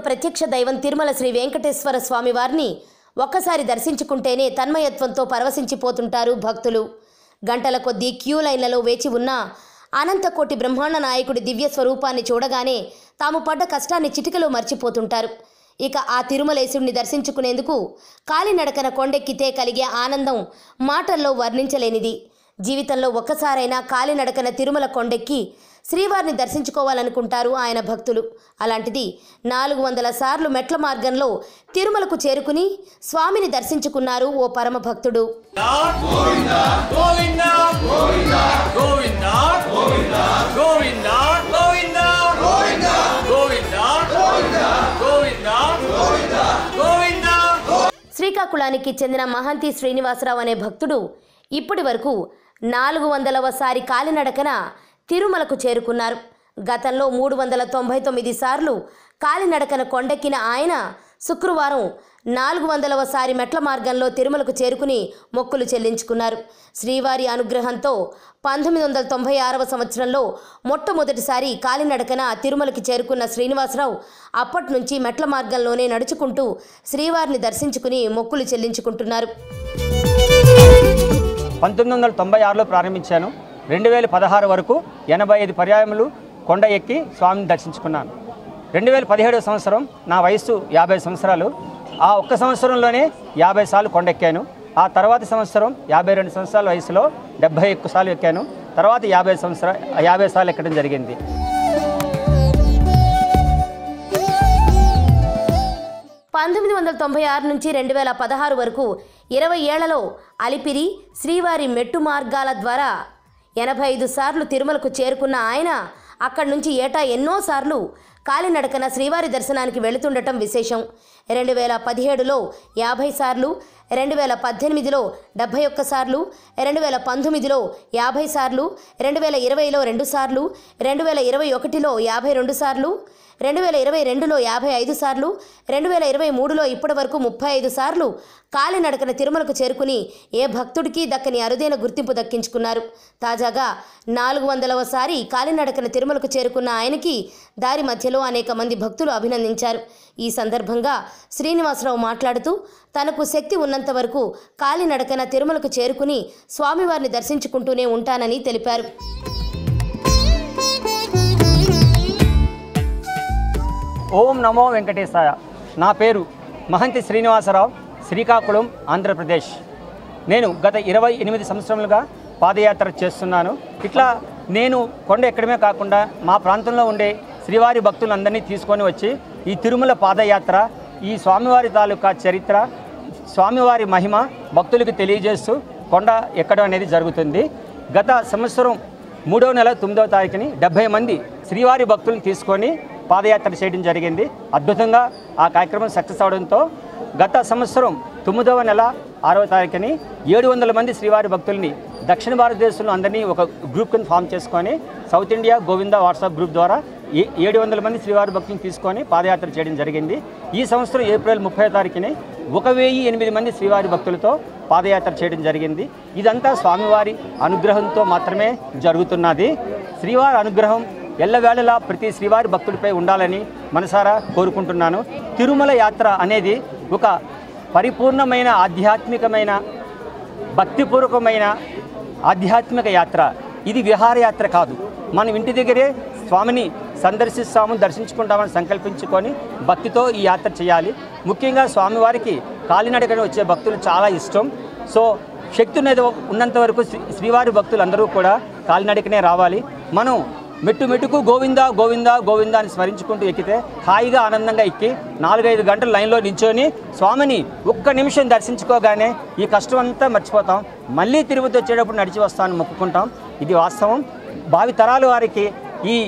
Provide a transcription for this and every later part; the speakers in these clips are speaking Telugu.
ప్రత్యక్ష దైవం తిరుమల శ్రీ వెంకటేశ్వర స్వామి వారిని ఒక్కసారి దర్శించుకుంటేనే తన్మయత్వంతో పరవశించిపోతుంటారు భక్తులు గంటల కొద్దీ క్యూ లైన్లలో వేచి ఉన్న అనంతకోటి బ్రహ్మాండ నాయకుడి దివ్య స్వరూపాన్ని చూడగానే తాము పడ్డ కష్టాన్ని చిటికలో మర్చిపోతుంటారు ఇక ఆ తిరుమలేశుడిని దర్శించుకునేందుకు కాలినడకన కొండెక్కితే కలిగే ఆనందం మాటల్లో వర్ణించలేనిది జీవితంలో ఒక్కసారైనా కాలినడకన తిరుమల కొండెక్కి శ్రీవారిని దర్శించుకోవాలనుకుంటారు ఆయన భక్తులు అలాంటిది నాలుగు వందల సార్లు మెట్ల మార్గంలో తిరుమలకు చేరుకుని స్వామిని దర్శించుకున్నారు ఓ పరమ భక్తుడు గోవింద గోవింద గోవింద గోవింద గోవింద గోవింద గోవింద గోవింద గోవింద గోవింద గోవింద శ్రీకాకుళానికి చెందిన మహంతి శ్రీనివాసరావు అనే భక్తుడు ఇప్పటి వరకు నాలుగు వందలవసారి కాలినడకన తిరుమలకు చేరుకున్నారు గతంలో మూడు వందల తొంభై తొమ్మిది సార్లు కాలినడకన కొండెక్కిన ఆయన శుక్రవారం నాలుగు వందలవసారి మెట్ల మార్గంలో తిరుమలకు చేరుకుని మొక్కులు చెల్లించుకున్నారు శ్రీవారి అనుగ్రహంతో పంతొమ్మిది వందల తొంభై ఆరవ సంవత్సరంలో మొట్టమొదటిసారి కాలినడకన తిరుమలకి చేరుకున్న శ్రీనివాసరావు అప్పటి నుంచి మెట్ల మార్గంలోనే నడుచుకుంటూ శ్రీవారిని దర్శించుకుని మొక్కులు చెల్లించుకుంటున్నారు పంతొమ్మిది వందల తొంభై ఆరులో ప్రారంభించాను రెండు వేల పదహారు వరకు ఎనభై ఐదు పర్యాయములు కొండ ఎక్కి స్వామిని దర్శించుకున్నాను రెండు వేల పదిహేడవ సంవత్సరం నా వయస్సు యాభై సంవత్సరాలు ఆ ఒక్క సంవత్సరంలోనే యాభై సార్లు కొండ ఎక్కాను ఆ తర్వాత సంవత్సరం యాభై రెండు సంవత్సరాల వయసులో డెబ్బై ఎక్కువ సార్లు ఎక్కాను తర్వాత యాభై సంవత్సర యాభై సార్లు ఎక్కడం జరిగింది పంతొమ్మిది వందల తొంభై ఆరు నుంచి రెండు వేల పదహారు వరకు ఇరవై ఏళ్లలో అలిపిరి శ్రీవారి మెట్టు మార్గాల ద్వారా ఎనభై ఐదు సార్లు తిరుమలకు చేరుకున్న ఆయన అక్కడి నుంచి ఏటా ఎన్నోసార్లు కాలినడకన శ్రీవారి దర్శనానికి వెళుతుండటం విశేషం రెండు వేల పదిహేడులో యాభై సార్లు రెండు వేల పద్దెనిమిదిలో డెబ్భై ఒక్క సార్లు రెండు వేల పంతొమ్మిదిలో యాభై సార్లు రెండు వేల ఇరవైలో రెండు సార్లు రెండు వేల ఇరవై ఒకటిలో యాభై రెండు సార్లు రెండు వేల ఇరవై రెండులో యాభై ఐదు సార్లు రెండు వేల ఇరవై మూడులో ఇప్పటి వరకు ముప్పై ఐదు సార్లు కాలినడకన తిరుమలకు చేరుకుని ఏ భక్తుడికి దక్కని అరుదైన గుర్తింపు దక్కించుకున్నారు తాజాగా నాలుగు వందలవసారి కాలినడకన తిరుమలకు చేరుకున్న ఆయనకి దారి మధ్యలో అనేక మంది భక్తులు అభినందించారు ఈ సందర్భంగా శ్రీనివాసరావు మాట్లాడుతూ తనకు శక్తి ఉన్నంత వరకు కాలినడకన తిరుమలకు చేరుకుని స్వామివారిని దర్శించుకుంటూనే ఉంటానని తెలిపారు ఓం నమో వెంకటేశాయ నా పేరు మహంతి శ్రీనివాసరావు శ్రీకాకుళం ఆంధ్రప్రదేశ్ నేను గత ఇరవై ఎనిమిది సంవత్సరములుగా పాదయాత్ర చేస్తున్నాను ఇట్లా నేను కొండ ఎక్కడమే కాకుండా మా ప్రాంతంలో ఉండే శ్రీవారి భక్తులందరినీ తీసుకొని వచ్చి ఈ తిరుమల పాదయాత్ర ఈ స్వామివారి తాలూకా చరిత్ర స్వామివారి మహిమ భక్తులకు తెలియజేస్తూ కొండ ఎక్కడం అనేది జరుగుతుంది గత సంవత్సరం మూడవ నెల తొమ్మిదవ తారీఖుని డెబ్బై మంది శ్రీవారి భక్తులను తీసుకొని పాదయాత్ర చేయడం జరిగింది అద్భుతంగా ఆ కార్యక్రమం సక్సెస్ అవడంతో గత సంవత్సరం తొమ్మిదవ నెల ఆరవ తారీఖుని ఏడు వందల మంది శ్రీవారి భక్తుల్ని దక్షిణ భారతదేశంలో అందరినీ ఒక గ్రూప్ కింద ఫామ్ చేసుకొని South India Govinda WhatsApp group ద్వారా ఏ ఏడు వందల మంది శ్రీవారి భక్తులను తీసుకొని పాదయాత్ర చేయడం జరిగింది ఈ సంవత్సరం ఏప్రిల్ ముప్పై తారీఖుని ఒక వెయ్యి ఎనిమిది మంది శ్రీవారి భక్తులతో పాదయాత్ర చేయడం జరిగింది ఇదంతా స్వామివారి అనుగ్రహంతో మాత్రమే జరుగుతున్నది శ్రీవారి అనుగ్రహం ఎల్లవేళలా ప్రతి శ్రీవారి భక్తుడిపై ఉండాలని మనసారా కోరుకుంటున్నాను తిరుమల యాత్ర అనేది ఒక పరిపూర్ణమైన ఆధ్యాత్మికమైన భక్తిపూర్వకమైన ఆధ్యాత్మిక యాత్ర ఇది విహారయాత్ర కాదు మనం ఇంటి దగ్గరే స్వామిని సందర్శిస్తాము దర్శించుకుంటామని సంకల్పించుకొని భక్తితో ఈ యాత్ర చేయాలి ముఖ్యంగా స్వామివారికి కాలినడకన వచ్చే భక్తులు చాలా ఇష్టం సో శక్తి ఉన్నది ఉన్నంత వరకు శ్రీ- శ్రీవారి భక్తులు అందరూ కూడా కాలినడకనే రావాలి మనం మెట్టు మెట్టుకు గోవింద గోవింద గోవింద అని స్మరించుకుంటూ ఎక్కితే హాయిగా ఆనందంగా ఎక్కి నాలుగైదు గంటలు లైన్లో నించొని స్వామిని ఒక్క నిమిషం దర్శించుకోగానే ఈ కష్టం అంతా మర్చిపోతాం మళ్ళీ తిరుపతి వచ్చేటప్పుడు నడిచి వస్తామని మొక్కుకుంటాం ఇది వాస్తవం భావి తరాల వారికి ఈ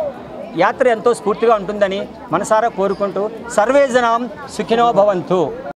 యాత్ర ఎంతో స్ఫూర్తిగా ఉంటుందని మనసారా కోరుకుంటూ సర్వే జనాం సుఖినో భవంతు